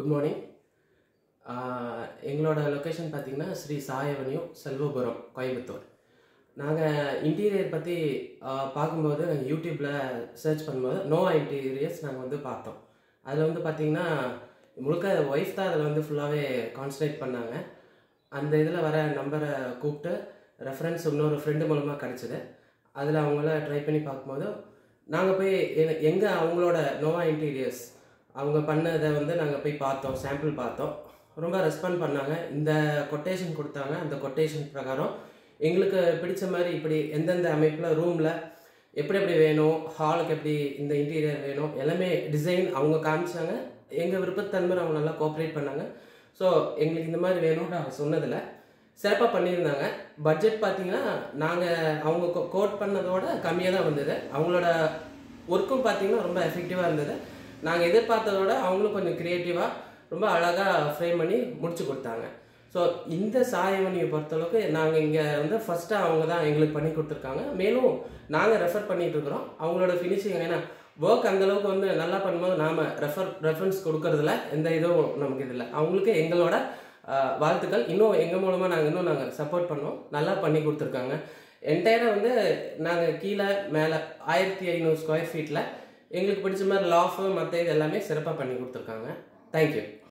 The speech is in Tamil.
குட் மார்னிங் எங்களோட லொக்கேஷன் பார்த்தீங்கன்னா ஸ்ரீ சாய் அவென்யூ செல்வபுரம் கோயம்புத்தூர் நாங்கள் இன்டீரியர் பற்றி பார்க்கும்போது யூடியூப்பில் சர்ச் பண்ணும்போது நோவா இன்டீரியர்ஸ் நாங்கள் வந்து பார்த்தோம் அதில் வந்து பார்த்தீங்கன்னா முழுக்க ஒய்ஃப் தான் அதில் வந்து ஃபுல்லாகவே கான்சன்ட்ரேட் பண்ணாங்க அந்த இதில் வர நம்பரை கூப்பிட்டு ரெஃபரன்ஸ் இன்னொரு ஃப்ரெண்டு மூலமாக கிடச்சிது அதில் அவங்கள ட்ரை பண்ணி பார்க்கும்போது நாங்கள் போய் எங்கே அவங்களோட நோவா இன்டீரியர்ஸ் அவங்க பண்ணதை வந்து நாங்கள் போய் பார்த்தோம் சாம்பிள் பார்த்தோம் ரொம்ப ரெஸ்பாண்ட் பண்ணாங்க இந்த கொட்டேஷன் கொடுத்தாங்க அந்த கொட்டேஷன் பிரகாரம் எங்களுக்கு பிடிச்ச மாதிரி இப்படி எந்தெந்த அமைப்பில் ரூமில் எப்படி எப்படி வேணும் ஹாலுக்கு எப்படி இந்த இன்டீரியர் வேணும் எல்லாமே டிசைன் அவங்க காமிச்சாங்க எங்கள் விருப்பத்தன்மை அவங்க நல்லா கோஆப்ரேட் பண்ணாங்க ஸோ எங்களுக்கு இந்த மாதிரி வேணும்னு அவங்க சொன்னதில் சிறப்பாக பண்ணியிருந்தாங்க பட்ஜெட் பார்த்தீங்கன்னா நாங்கள் அவங்க கோட் பண்ணதோட கம்மியாக தான் வந்தது அவங்களோட ஒர்க்கும் பார்த்தீங்கன்னா ரொம்ப எஃபெக்டிவாக இருந்தது நாங்கள் எதிர்பார்த்ததோட அவங்களும் கொஞ்சம் க்ரியேட்டிவாக ரொம்ப அழகாக ஃப்ரேம் பண்ணி முடிச்சு கொடுத்தாங்க ஸோ இந்த சாயவனியை பொறுத்தளவுக்கு நாங்கள் இங்கே வந்து ஃபஸ்ட்டு அவங்க தான் எங்களுக்கு பண்ணி கொடுத்துருக்காங்க மேலும் நாங்கள் ரெஃபர் பண்ணிகிட்டு இருக்கிறோம் அவங்களோட ஃபினிஷிங் ஏன்னா ஒர்க் அந்தளவுக்கு வந்து நல்லா பண்ணும்போது நாம் ரெஃபர் ரெஃபரன்ஸ் கொடுக்கறதுல எந்த இதுவும் நமக்கு இதில் அவங்களுக்கு எங்களோட வாழ்த்துக்கள் இன்னும் எங்கள் மூலமாக நாங்கள் இன்னும் நாங்கள் சப்போர்ட் பண்ணோம் நல்லா பண்ணி கொடுத்துருக்காங்க என்டையராக வந்து நாங்கள் கீழே மேலே ஆயிரத்தி ஐநூறு ஸ்கொயர் ஃபீட்டில் எங்களுக்கு பிடிச்ச மாதிரி லாஃபு மற்ற இது எல்லாமே சிறப்பாக பண்ணி கொடுத்துருக்காங்க தேங்க்யூ